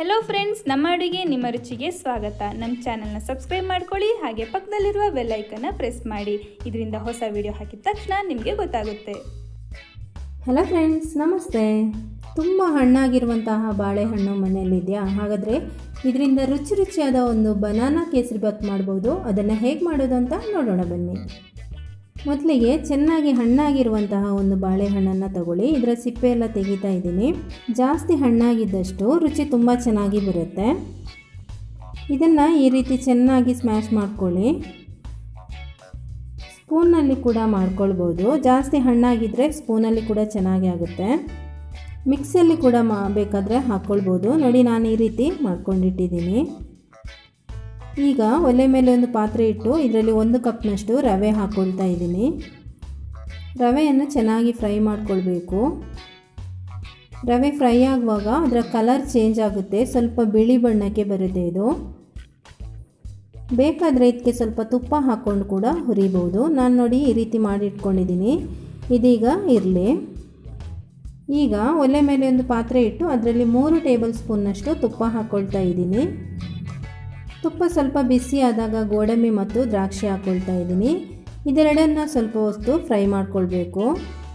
hello friends ನಮ್ಮ ಅಡುಗೆ ನಿಮ್ಮ ರುಚಿಗೆ ಸ್ವಾಗತ ನಮ್ಮ ಚಾನಲ್ನ ಸಬ್ಸ್ಕ್ರೈಬ್ ಮಾಡ್ಕೊಳ್ಳಿ ಹಾಗೆ ಪಕ್ಕದಲ್ಲಿರುವ ಬೆಲ್ ಐಕನ್ನ ಪ್ರೆಸ್ ಮಾಡಿ ಇದರಿಂದ ಹೊಸ ವಿಡಿಯೋ ಹಾಕಿದ ತಕ್ಷಣ ನಿಮಗೆ ಗೊತ್ತಾಗುತ್ತೆ ಹಲೋ ಫ್ರೆಂಡ್ಸ್ ನಮಸ್ತೆ ತುಂಬ ಹಣ್ಣಾಗಿರುವಂತಹ ಬಾಳೆಹಣ್ಣು ಮನೆಯಲ್ಲಿದೆಯಾ ಹಾಗಾದರೆ ಇದರಿಂದ ರುಚಿ ರುಚಿಯಾದ ಒಂದು ಬನಾನಾ ಕೇಸರಿ ಬಾತ್ ಮಾಡ್ಬೋದು ಅದನ್ನು ಹೇಗೆ ಮಾಡೋದು ಅಂತ ನೋಡೋಣ ಬನ್ನಿ ಮೊದಲಿಗೆ ಚೆನ್ನಾಗಿ ಹಣ್ಣಾಗಿರುವಂತಹ ಒಂದು ಬಾಳೆಹಣ್ಣನ್ನು ತಗೊಳ್ಳಿ ಇದರ ಸಿಪ್ಪೆ ಎಲ್ಲ ತೆಗಿತಾ ಇದ್ದೀನಿ ಜಾಸ್ತಿ ಹಣ್ಣಾಗಿದ್ದಷ್ಟು ರುಚಿ ತುಂಬ ಚೆನ್ನಾಗಿ ಬರುತ್ತೆ ಇದನ್ನು ಈ ರೀತಿ ಚೆನ್ನಾಗಿ ಸ್ಮ್ಯಾಶ್ ಮಾಡ್ಕೊಳ್ಳಿ ಸ್ಪೂನಲ್ಲಿ ಕೂಡ ಮಾಡ್ಕೊಳ್ಬೋದು ಜಾಸ್ತಿ ಹಣ್ಣಾಗಿದ್ದರೆ ಸ್ಪೂನಲ್ಲಿ ಕೂಡ ಚೆನ್ನಾಗಿ ಆಗುತ್ತೆ ಮಿಕ್ಸಿಯಲ್ಲಿ ಕೂಡ ಮಾ ಬೇಕಾದರೆ ಹಾಕ್ಕೊಳ್ಬೋದು ನೋಡಿ ನಾನು ಈ ರೀತಿ ಮಾಡ್ಕೊಂಡಿಟ್ಟಿದ್ದೀನಿ ಈಗ ಒಲೆ ಮೇಲೆ ಒಂದು ಪಾತ್ರೆ ಇಟ್ಟು ಇದರಲ್ಲಿ ಒಂದು ಕಪ್ನಷ್ಟು ರವೆ ಹಾಕ್ಕೊಳ್ತಾ ಇದ್ದೀನಿ ರವೆಯನ್ನು ಚೆನ್ನಾಗಿ ಫ್ರೈ ಮಾಡ್ಕೊಳ್ಬೇಕು ರವೆ ಫ್ರೈ ಆಗುವಾಗ ಅದರ ಕಲರ್ ಚೇಂಜ್ ಆಗುತ್ತೆ ಸ್ವಲ್ಪ ಬಿಳಿ ಬಣ್ಣಕ್ಕೆ ಬರುತ್ತೆ ಇದು ಬೇಕಾದರೆ ಇದಕ್ಕೆ ಸ್ವಲ್ಪ ತುಪ್ಪ ಹಾಕ್ಕೊಂಡು ಕೂಡ ಹುರಿಬೋದು ನಾನು ನೋಡಿ ಈ ರೀತಿ ಮಾಡಿಟ್ಕೊಂಡಿದ್ದೀನಿ ಇದೀಗ ಇರಲಿ ಈಗ ಒಲೆ ಮೇಲೆ ಒಂದು ಪಾತ್ರೆ ಇಟ್ಟು ಅದರಲ್ಲಿ ಮೂರು ಟೇಬಲ್ ಸ್ಪೂನ್ನಷ್ಟು ತುಪ್ಪ ಹಾಕ್ಕೊಳ್ತಾ ಇದ್ದೀನಿ ತುಪ್ಪ ಸ್ವಲ್ಪ ಬಿಸಿ ಆದಾಗ ಗೋಡಂಬಿ ಮತ್ತು ದ್ರಾಕ್ಷಿ ಹಾಕ್ಕೊಳ್ತಾ ಇದ್ದೀನಿ ಇದೆರಡನ್ನು ಸ್ವಲ್ಪ ಹೊತ್ತು ಫ್ರೈ ಮಾಡ್ಕೊಳ್ಬೇಕು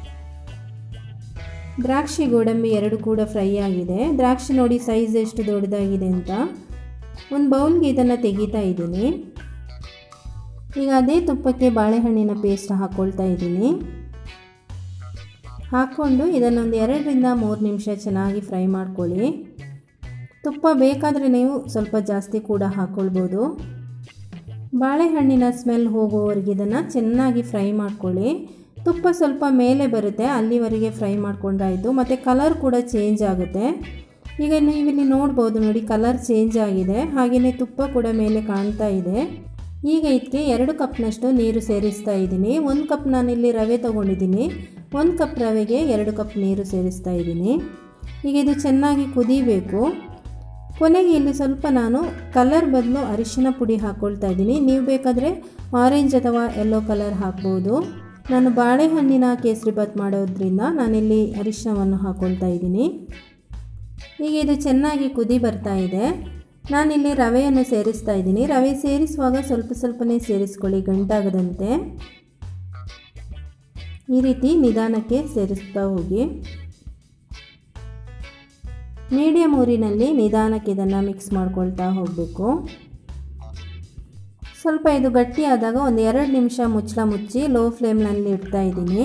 ದ್ರಾಕ್ಷಿ ಗೋಡಂಬಿ ಎರಡು ಕೂಡ ಫ್ರೈ ಆಗಿದೆ ದ್ರಾಕ್ಷಿ ನೋಡಿ ಸೈಜ್ ಎಷ್ಟು ದೊಡ್ಡದಾಗಿದೆ ಅಂತ ಒಂದು ಬೌಲ್ಗೆ ಇದನ್ನು ತೆಗಿತಾ ಇದ್ದೀನಿ ಈಗ ಅದೇ ತುಪ್ಪಕ್ಕೆ ಬಾಳೆಹಣ್ಣಿನ ಪೇಸ್ಟ್ ಹಾಕ್ಕೊಳ್ತಾ ಇದ್ದೀನಿ ಹಾಕ್ಕೊಂಡು ಇದನ್ನೊಂದು ಎರಡರಿಂದ ಮೂರು ನಿಮಿಷ ಚೆನ್ನಾಗಿ ಫ್ರೈ ಮಾಡ್ಕೊಳ್ಳಿ ತುಪ್ಪ ಬೇಕಾದರೆ ನೀವು ಸ್ವಲ್ಪ ಜಾಸ್ತಿ ಕೂಡ ಹಾಕ್ಕೊಳ್ಬೋದು ಬಾಳೆಹಣ್ಣಿನ ಸ್ಮೆಲ್ ಹೋಗೋವರೆಗೆ ಇದನ್ನು ಚೆನ್ನಾಗಿ ಫ್ರೈ ಮಾಡ್ಕೊಳ್ಳಿ ತುಪ್ಪ ಸ್ವಲ್ಪ ಮೇಲೆ ಬರುತ್ತೆ ಅಲ್ಲಿವರೆಗೆ ಫ್ರೈ ಮಾಡ್ಕೊಂಡ್ರಾಯಿತು ಮತ್ತು ಕಲರ್ ಕೂಡ ಚೇಂಜ್ ಆಗುತ್ತೆ ಈಗ ನೀವಿಲ್ಲಿ ನೋಡ್ಬೋದು ನೋಡಿ ಕಲರ್ ಚೇಂಜ್ ಆಗಿದೆ ಹಾಗೆಯೇ ತುಪ್ಪ ಕೂಡ ಮೇಲೆ ಕಾಣ್ತಾ ಇದೆ ಈಗ ಇದಕ್ಕೆ ಎರಡು ಕಪ್ನಷ್ಟು ನೀರು ಸೇರಿಸ್ತಾ ಇದ್ದೀನಿ ಒಂದು ಕಪ್ ನಾನಿಲ್ಲಿ ರವೆ ತೊಗೊಂಡಿದ್ದೀನಿ ಒಂದು ಕಪ್ ರವೆಗೆ ಎರಡು ಕಪ್ ನೀರು ಸೇರಿಸ್ತಾ ಇದ್ದೀನಿ ಈಗ ಇದು ಚೆನ್ನಾಗಿ ಕುದಿಬೇಕು ಕೊನೆಗೆ ಇಲ್ಲಿ ಸ್ವಲ್ಪ ನಾನು ಕಲರ್ ಬದಲು ಅರಿಶಿನ ಪುಡಿ ಹಾಕ್ಕೊಳ್ತಾ ಇದ್ದೀನಿ ನೀವು ಬೇಕಾದರೆ ಆರೆಂಜ್ ಅಥವಾ ಯೆಲ್ಲೋ ಕಲರ್ ಹಾಕ್ಬೋದು ನಾನು ಬಾಳೆಹಣ್ಣಿನ ಕೇಸರಿ ಬಾತ್ ಮಾಡೋದ್ರಿಂದ ನಾನಿಲ್ಲಿ ಅರಿಶಿನವನ್ನು ಹಾಕ್ಕೊಳ್ತಾ ಇದ್ದೀನಿ ಈಗ ಇದು ಚೆನ್ನಾಗಿ ಕುದಿ ಬರ್ತಾ ಇದೆ ನಾನಿಲ್ಲಿ ರವೆಯನ್ನು ಸೇರಿಸ್ತಾ ಇದ್ದೀನಿ ರವೆ ಸೇರಿಸುವಾಗ ಸ್ವಲ್ಪ ಸ್ವಲ್ಪನೇ ಸೇರಿಸ್ಕೊಳ್ಳಿ ಗಂಟಾಗದಂತೆ ಈ ರೀತಿ ನಿಧಾನಕ್ಕೆ ಸೇರಿಸ್ತಾ ಹೋಗಿ ಮೀಡಿಯಮ್ ಊರಿನಲ್ಲಿ ನಿಧಾನಕ್ಕೆ ಇದನ್ನು ಮಿಕ್ಸ್ ಮಾಡ್ಕೊಳ್ತಾ ಹೋಗಬೇಕು ಸ್ವಲ್ಪ ಇದು ಗಟ್ಟಿ ಆದಾಗ ಒಂದು ಎರಡು ನಿಮಿಷ ಮುಚ್ಚಳ ಮುಚ್ಚಿ ಲೋ ಫ್ಲೇಮ್ನಲ್ಲಿ ಇಡ್ತಾ ಇದ್ದೀನಿ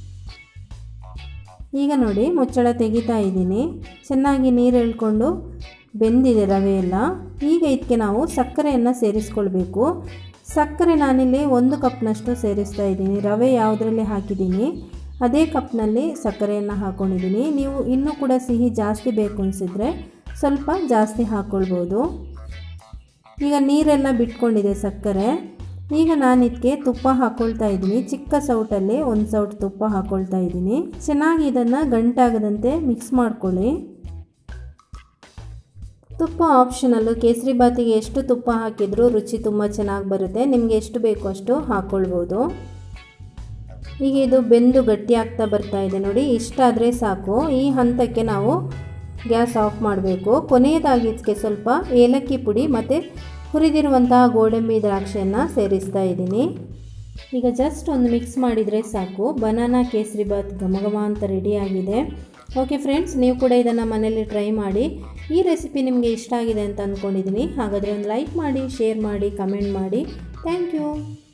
ಈಗ ನೋಡಿ ಮುಚ್ಚಳ ತೆಗಿತಾ ಇದ್ದೀನಿ ಚೆನ್ನಾಗಿ ನೀರು ಎಳ್ಕೊಂಡು ಬೆಂದಿದೆ ರವೆ ಎಲ್ಲ ಈಗ ಇದಕ್ಕೆ ನಾವು ಸಕ್ಕರೆಯನ್ನು ಸೇರಿಸ್ಕೊಳ್ಬೇಕು ಸಕ್ಕರೆ ನಾನಿಲ್ಲಿ ಒಂದು ಕಪ್ನಷ್ಟು ಸೇರಿಸ್ತಾ ಇದ್ದೀನಿ ರವೆ ಯಾವುದರಲ್ಲಿ ಹಾಕಿದ್ದೀನಿ ಅದೇ ಕಪ್ನಲ್ಲಿ ಸಕ್ಕರೆಯನ್ನು ಹಾಕ್ಕೊಂಡಿದ್ದೀನಿ ನೀವು ಇನ್ನೂ ಕೂಡ ಸಿಹಿ ಜಾಸ್ತಿ ಬೇಕು ಅನಿಸಿದ್ರೆ ಸ್ವಲ್ಪ ಜಾಸ್ತಿ ಹಾಕ್ಕೊಳ್ಬೋದು ಈಗ ನೀರೆಲ್ಲ ಬಿಟ್ಕೊಂಡಿದೆ ಸಕ್ಕರೆ ಈಗ ನಾನು ಇದಕ್ಕೆ ತುಪ್ಪ ಹಾಕ್ಕೊಳ್ತಾ ಇದ್ದೀನಿ ಚಿಕ್ಕ ಸೌಟಲ್ಲಿ ಒಂದು ಸೌಟ್ ತುಪ್ಪ ಹಾಕ್ಕೊಳ್ತಾ ಇದ್ದೀನಿ ಚೆನ್ನಾಗಿ ಇದನ್ನು ಗಂಟಾಗದಂತೆ ಮಿಕ್ಸ್ ಮಾಡ್ಕೊಳ್ಳಿ ತುಪ್ಪ ಆಪ್ಷನಲ್ಲು ಕೇಸರಿ ಬಾತಿಗೆ ಎಷ್ಟು ತುಪ್ಪ ಹಾಕಿದರೂ ರುಚಿ ತುಂಬ ಚೆನ್ನಾಗಿ ಬರುತ್ತೆ ನಿಮಗೆ ಎಷ್ಟು ಬೇಕು ಅಷ್ಟು ಹಾಕ್ಕೊಳ್ಬೋದು ಈಗ ಇದು ಬೆಂದು ಗಟ್ಟಿ ಆಗ್ತಾ ಬರ್ತಾ ಇದೆ ನೋಡಿ ಇಷ್ಟಾದರೆ ಸಾಕು ಈ ಹಂತಕ್ಕೆ ನಾವು ಗ್ಯಾಸ್ ಆಫ್ ಮಾಡಬೇಕು ಕೊನೆಯದಾಗಿ ಇದಕ್ಕೆ ಸ್ವಲ್ಪ ಏಲಕ್ಕಿ ಪುಡಿ ಮತ್ತು ಹುರಿದಿರುವಂತಹ ಗೋಡಂಬಿ ದ್ರಾಕ್ಷಿಯನ್ನು ಸೇರಿಸ್ತಾ ಇದ್ದೀನಿ ಈಗ ಜಸ್ಟ್ ಒಂದು ಮಿಕ್ಸ್ ಮಾಡಿದರೆ ಸಾಕು ಬನಾನಾ ಕೇಸರಿ ಬಾತ್ ಘಮಘಮ ಅಂತ ರೆಡಿಯಾಗಿದೆ ಓಕೆ ಫ್ರೆಂಡ್ಸ್ ನೀವು ಕೂಡ ಇದನ್ನು ಮನೇಲಿ ಟ್ರೈ ಮಾಡಿ ಈ ರೆಸಿಪಿ ನಿಮಗೆ ಇಷ್ಟ ಆಗಿದೆ ಅಂತ ಅಂದ್ಕೊಂಡಿದ್ದೀನಿ ಹಾಗಾದರೆ ಒಂದು ಲೈಕ್ ಮಾಡಿ ಶೇರ್ ಮಾಡಿ ಕಮೆಂಟ್ ಮಾಡಿ ಥ್ಯಾಂಕ್ ಯು